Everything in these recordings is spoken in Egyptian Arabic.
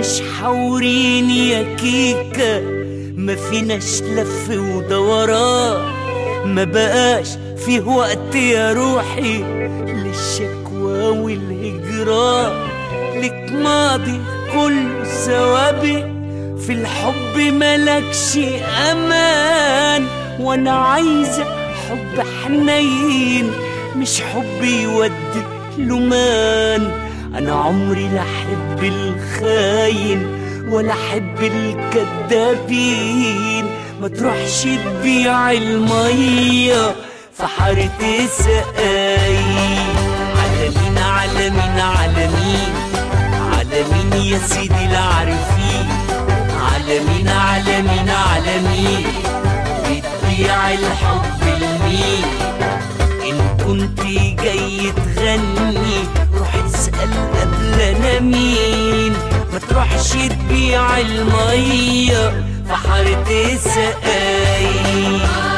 فيناش حورين يا كيكة ما فيناش لف ودوران ما بقاش فيه وقت يا روحي للشكوى والهجران لك ماضي كل ثوابي في الحب ملكش امان وانا عايزه حب حنين مش حب يودي لمان انا عمري لا احب الخاين ولا احب الكدابين ما تروحش تبيع الميه في حارة السقاي على مين على مين على مين على مين يا سيدي العارفين على مين على مين على مين بتبيع الحب لمين ان كنت جاي تغني روح اسأل قبل انا مين ما تروحش تبيع المية في حارة السقاي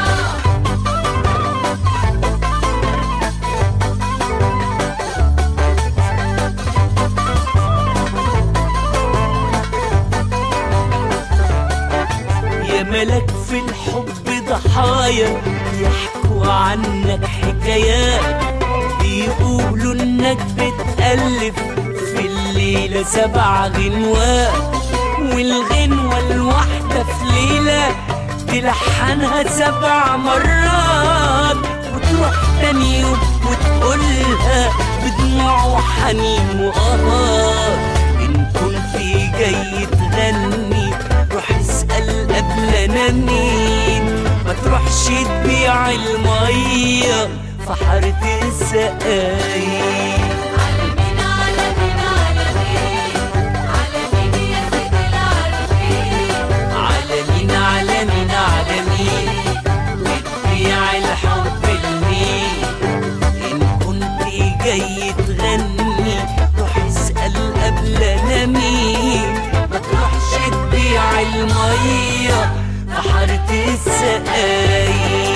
يا ملك في الحب ضحايا يحكوا عنك حكايات بيقولوا انك بتألف في الليلة سبع غنوات والغنوة الواحدة في ليلة تلحنها سبع مرات وتروح تاني يوم وتقولها بدموع وحنين وقهار إن كنت جاي تغني روح اسأل قبل أنا مين ما تروحش تبيع المية في حارة السقاي على مين على مين على مين على مين يا سيدي العارفين على مين على مين على مين بتبيع الحب لمين إن كنت جاي تغني روح اسأل قبل أنا مين ما تروحش تبيع المية في حارة السقاي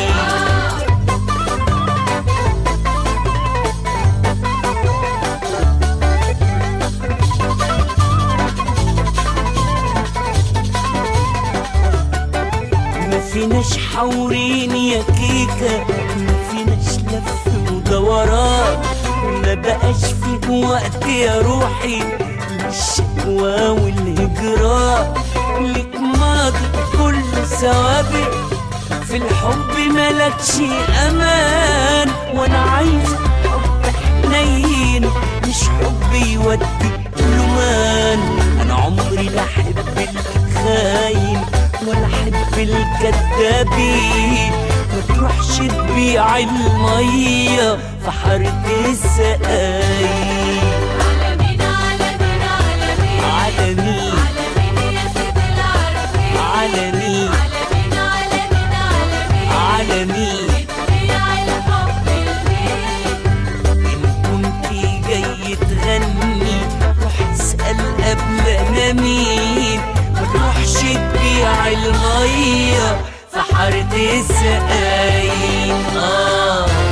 ما فيناش حورين يا كيكة ما فيناش لف ودوران ما بقاش فيه وقت يا روحي للشكوى والهجران لك ماضي كل ثوابت في الحب ملكش امان وانا عايز حب حنين مش حب يودي لمان انا عمري لا احب الخاين ولا احب الكدابين ما تروحش تبيع الميه في حارة السقاي على مين على مين على مين على مين على مين يا سيدي العارفين على مين على مين على مين على مين على مين بتبيع الحب لمين إن كنت جاي تغني روح اسأل قبل أنا مين ما تروحش تبيع المية في حارة السقاي آه